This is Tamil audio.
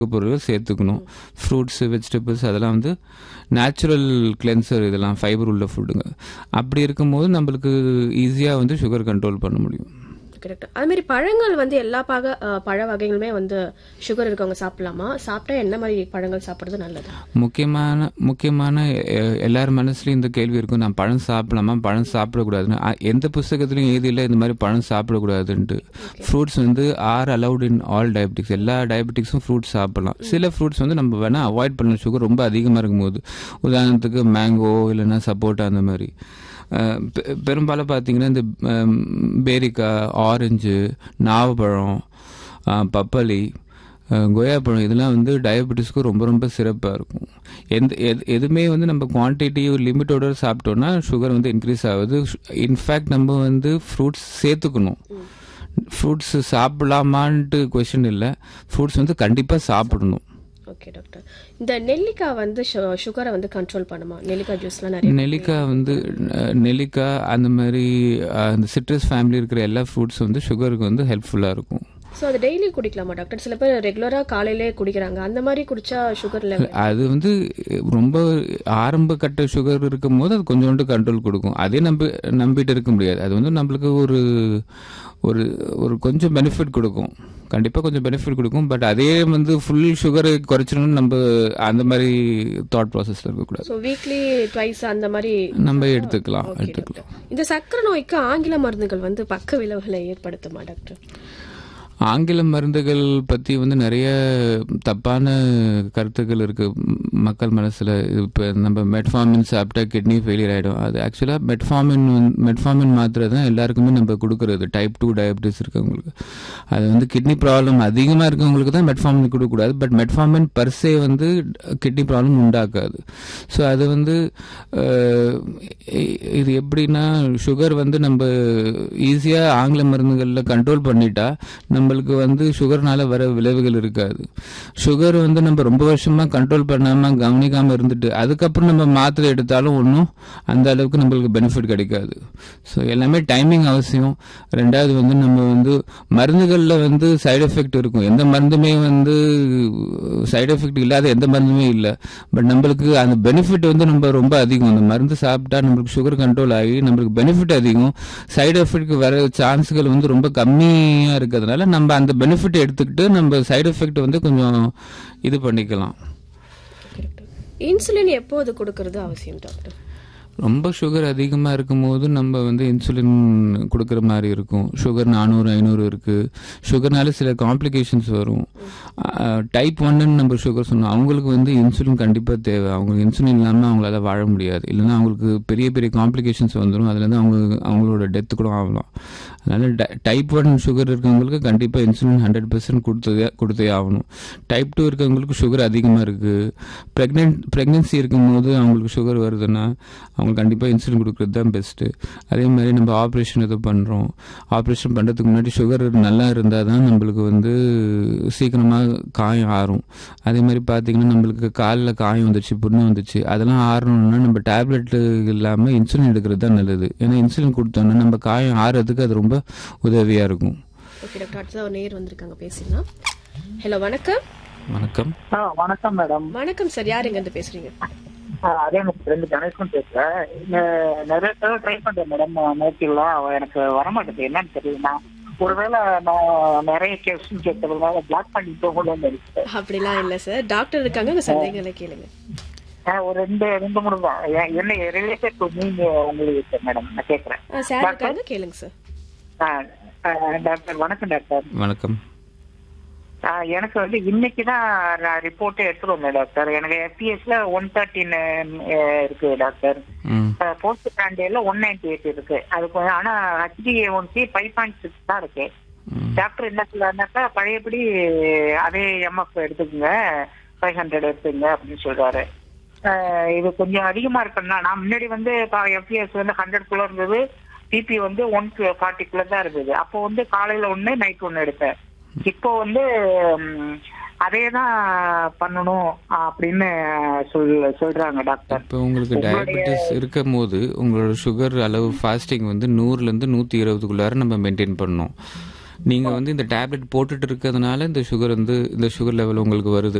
பொருட்கள் சேர்த்துக்கணும் ஃப்ரூட்ஸு வெஜிடபிள்ஸ் அதெல்லாம் வந்து நேச்சுரல் கிளென்சர் இதெல்லாம் ஃபைபர் உள்ள ஃபுட்டுங்க அப்படி இருக்கும்போது நம்மளுக்கு ஈஸியாக வந்து சுகர் கண்ட்ரோல் பண்ண முடியும் கரெக்ட் அது மாதிரி பழங்கள் வந்து எல்லா பாக அஹ், பழ வகைகளுமே வந்து சுகர் இருக்கவங்க சாப்பிடலாமா சாப்பிட்டா என்ன மாதிரி பழங்கள் சாப்பிடுறது நல்லது முக்கியமான முக்கியமான எ- எல்லார் மனசுலயும் இந்த கேள்வி இருக்கும் நான் பழம் சாப்பிடலாமா பழம் சாப்பிடக்கூடாதுன்னு அ- எந்த புஸ்தகத்திலையும் எழுதியில இந்த மாதிரி பழம் சாப்பிடக்கூடாதுன்ட்டு ஃப்ரூட்ஸ் வந்து are allowed in all diabetics எல்லா டயபெட்டிக்ஸும் ஃப்ரூட்ஸ் சாப்பிடலாம் சில ஃப்ரூட்ஸ் வந்து நம்ம வேணால் அவாய்ட் பண்ணலாம் சுகர் ரொம்ப அதிகமாக இருக்கும்போது உதாரணத்துக்கு மேங்கோ இல்லைன்னா சப்போட்டா அந்த மாதிரி அஹ் பெ- பெரும்பாலும் பார்த்தீங்கன்னா இந்த அம், பேரிக்காய் ஆரஞ்சு நாவப்பழம் அஹ், பப்பாளி அஹ், கொய்யாப்பழம் இதெல்லாம் வந்து டயபெட்டிஸ்க்கு ரொம்ப ரொம்ப சிறப்பாக இருக்கும் எந்த எது எதுவுமே வந்து நம்ம குவான்டிட்டி ஒரு லிமிட்டோட சாப்பிட்டோம்னா சுகர் வந்து இன்க்ரீஸ் ஆகுது இன்ஃபேக்ட் நம்ம வந்து ஃப்ரூட்ஸ் சேர்த்துக்கணும் ஃப்ரூட்ஸ் சாப்பிடலாமான்ட்டு கொஷின் இல்லை ஃப்ரூட்ஸ் வந்து கண்டிப்பாக சாப்பிடணும் ஓகே டாக்டர் இந்த நெல்லிக்காய் வந்து சுகரை வந்து கண்ட்ரோல் பண்ணுமா நெல்லிக்காய் ஜூஸ்லாம் நிறைய நெல்லிக்காய் வந்து அஹ், நெல்லிக்காய் அந்த மாதிரி அஹ், அந்த சிட்ரஸ் ஃபேமிலி இருக்கிற எல்லா ஃப்ரூட்ஸ் வந்து சுகருக்கு வந்து ஹெல்ப்ஃபுல்லாக இருக்கும் ஸோ அது டெய்லி குடிக்கலாமா டாக்டர் சில பேர் ரெகுலராக காலையிலே குடிக்கிறாங்க அந்த மாதிரி குடிச்சா சுகர் லெவல் அது வந்து ரொம்ப ஆரம்ப கட்ட சுகர் இருக்கும் போது அது கொஞ்சோண்டு கண்ட்ரோல் கொடுக்கும் அதே நம்பி நம்பிட்டு இருக்க முடியாது அது வந்து நம்மளுக்கு ஒரு ஒரு ஒரு கொஞ்சம் பெனிஃபிட் கொடுக்கும் கண்டிப்பாக கொஞ்சம் பெனிஃபிட் கொடுக்கும் பட் அதே வந்து ஃபுல் சுகரை குறைச்சிடணும்னு நம்ம அந்த மாதிரி தாட் ப்ராசஸில் இருக்கக்கூடாது ஸோ வீக்லி ட்வைஸ் அந்த மாதிரி நம்ம எடுத்துக்கலாம் Okay, எடுத்துக்கலாம் டாக்டர். இந்த சக்கரை நோய்க்கு ஆங்கில மருந்துகள் வந்து பக்க விளைவுகளை ஏற்படுத்துமா டாக்டர் ஆங்கில மருந்துகள் பற்றி வந்து நிறைய தப்பான கருத்துக்கள் இருக்கு ம், மக்கள் மனசில் இப்போ நம்ம மெட்ஃபார்மின் சாப்பிட்டா கிட்னி ஃபெயிலியர் ஆகிடும் அது ஆக்சுவலாக மெட்ஃபார்மின் மெட்ஃபார்மின் மாத்திரை தான் எல்லாருக்குமே நம்ம கொடுக்குறது டைப் டூ டயபிட்டிஸ் இருக்கவங்களுக்கு அது வந்து கிட்னி ப்ராப்ளம் அதிகமாக இருக்கவங்களுக்கு தான் மெட்ஃபார்மின் கொடுக்கக்கூடாது பட் மெட்ஃபார்மின் பர்சே வந்து கிட்னி ப்ராப்ளம் உண்டாக்காது ஸோ அது வந்து அஹ், இ- இது எப்படின்னா சுகர் வந்து நம்ம ஈஸியாக ஆங்கில மருந்துகளில் கண்ட்ரோல் பண்ணிட்டா நம்மளுக்கு வந்து சுகர்னால வர விளைவுகள் இருக்காது சுகர் வந்து நம்ம ரொம்ப வருஷமா கண்ட்ரோல் பண்ணாமல் கவனிக்காமல் இருந்துட்டு அதுக்கப்புறம் நம்ம மாத்திரை எடுத்தாலும் ஒன்றும் அந்த அளவுக்கு நம்மளுக்கு பெனிஃபிட் கிடைக்காது ஸோ எல்லாமே டைமிங் அவசியம் ரெண்டாவது வந்து நம்ம வந்து மருந்துகளில் வந்து சைடு எஃபெக்ட் இருக்கும் எந்த மருந்துமே வந்து சைடு எஃபெக்ட் இல்லாத எந்த மருந்துமே இல்லை பட் நம்மளுக்கு அந்த பெனிஃபிட் வந்து நம்ம ரொம்ப அதிகம் அந்த மருந்து சாப்பிட்டா நம்மளுக்கு சுகர் கண்ட்ரோல் ஆகி நம்மளுக்கு பெனிஃபிட் அதிகம் சைடு எஃபெக்ட் வர சான்ஸ்கள் வந்து ரொம்ப கம்மியாக இருக்கிறதுனால நம்ம அந்த பெனிஃபிட் எடுத்துக்கிட்டு நம்ம சைடு எஃபெக்ட் வந்து கொஞ்சம் இது பண்ணிக்கலாம் இன்சுலின் எப்போது கொடுக்கறது அவசியம் டாக்டர் ரொம்ப சுகர் அதிகமாக இருக்கும்போது நம்ம வந்து இன்சுலின் கொடுக்குற மாதிரி இருக்கும் சுகர் நானூறு ஐநூறு இருக்குது சுகர்னால சில காம்ப்ளிகேஷன்ஸ் வரும் டைப் ஒன்னு நம்ம சுகர் சொன்னோம் அவங்களுக்கு வந்து இன்சுலின் கண்டிப்பாக தேவை அவங்களுக்கு இன்சுலின் இல்லாமல் அவங்களால வாழ முடியாது இல்லைன்னா அவங்களுக்கு பெரிய பெரிய காம்ப்ளிகேஷன்ஸ் வந்துடும் அதுலேருந்து அவங்க அவங்களோட டெத்து கூட ஆகலாம் அதனால டைப் ஒன் சுகர் இருக்கவங்களுக்கு கண்டிப்பாக இன்சுலின் ஹண்ட்ரட் பர்சன்ட் கொடுத்ததே கொடுத்தே ஆகணும் டைப் டூ இருக்கவங்களுக்கு சுகர் அதிகமாக இருக்குது ப்ரெக்னென்ட் ப்ரெக்னென்சி இருக்கும்போது அவங்களுக்கு சுகர் வருதுன்னா அவங்க கண்டிப்பாக இன்சுலின் கொடுக்குறது தான் பெஸ்ட்டு அதே மாதிரி நம்ம ஆப்ரேஷன் எதுவும் பண்ணுறோம் ஆப்ரேஷன் பண்ணுறதுக்கு முன்னாடி சுகர் நல்லா இருந்தால் தான் நம்மளுக்கு வந்து சீக்கிரமாக காயம் ஆறும் அதே மாதிரி பார்த்தீங்கன்னா நம்மளுக்கு காலில் காயம் வந்துச்சு புண்ணு வந்துச்சு அதெல்லாம் ஆறணும்னா நம்ம டேப்லெட் இல்லாமல் இன்சுலின் எடுக்கிறது தான் நல்லது ஏன்னா இன்சுலின் கொடுத்தோன்னா நம்ம காயம் ஆறதுக்கு அது ரொம்ப உதவியாக இருக்கும் ஓகே டாக்டர் அடுத்ததாக ஒரு நேர் வந்திருக்காங்க பேசிடலாம் ஹலோ வணக்கம் வணக்கம் ஆ வணக்கம் மேடம் வணக்கம் சார் யார் எங்கேருந்து பேசுறீங்க ஆ, அதே எனக்கு ஃப்ரெண்டு கணேசன் பேசுறேன் நெ- நிறைய தடவை ட்ரை பண்றேன் மேடம் நேற்றுலாம் அவன் எனக்கு வரமாட்டேது என்னன்னு தெரியல ஒருவேளை நான் நிறைய கொஸ்டின் கேட்கறதுனால பிளாக் பண்ணி போகணும்னு நினைச்சேன் அப்படிலாம் இல்லை சார் டாக்டர் இருக்காங்க உங்க சந்தேகங்களை கேளுங்க ஆ, ஒரு ரெண்டு ரெண்டு மூணு தான் எ- என்ன ரிலேட்டட் டு நீங்க உங்களுக்கு மேடம் நான் கேட்கறேன் ஆ சார் இருக்காங்க கேளுங்க சார் ஆ, ஆ, டாக்டர் வணக்கம் டாக்டர் வணக்கம் ஆ, எனக்கு வந்து இன்னைக்கு தான் ரிப்போர்ட்டே எடுத்துட்டு வந்தேன் டாக்டர் எனக்கு எஃபிஎஸ்ல ஒன் தேர்ட்டின் இருக்கு டாக்டர் ம் போஸ்ட் பிராண்டேல ஒன் நைன்டி எயிட் இருக்கு அது கொஞ்சம் ஆனா ஹெச்டிஏ ஒன்சி ஃபைவ் பாயிண்ட் சிக்ஸ் தான் இருக்கு ம். டாக்டர் என்ன சொல்றாருனாக்கா பழையபடி அதே எம்எஃப் எடுத்துக்கோங்க ஃபைவ் ஹண்ட்ரட் எடுத்துங்க அப்படின்னு சொல்றாரு அஹ் இது கொஞ்சம் அதிகமா இருக்குன்னா நான் முன்னாடி வந்து எஃபிஎஸ் வந்து ஹண்ட்ரட் குள்ள இருந்தது பிபி வந்து ஒன் ஃபார்ட்டி குள்ள தான் இருந்தது அப்போ வந்து காலையில ஒண்ணு நைட் ஒண்ணு எடுத்தேன் இப்போ வந்து ம், அதே தான் பண்ணணும் அப்படின்னு சொல் சொல்றாங்க டாக்டர் இப்போ உங்களுக்கு டயபெட்டிஸ் இருக்கும் போது உங்களோட சுகர் அளவு ஃபாஸ்டிங் வந்து நூறுலேருந்து நூற்றி இருபதுக்குள்ளார நம்ம மெயின்டைன் பண்ணணும் நீங்கள் வந்து இந்த டேப்லெட் போட்டுட்டு இருக்கிறதுனால இந்த சுகர் வந்து இந்த சுகர் லெவல் உங்களுக்கு வருது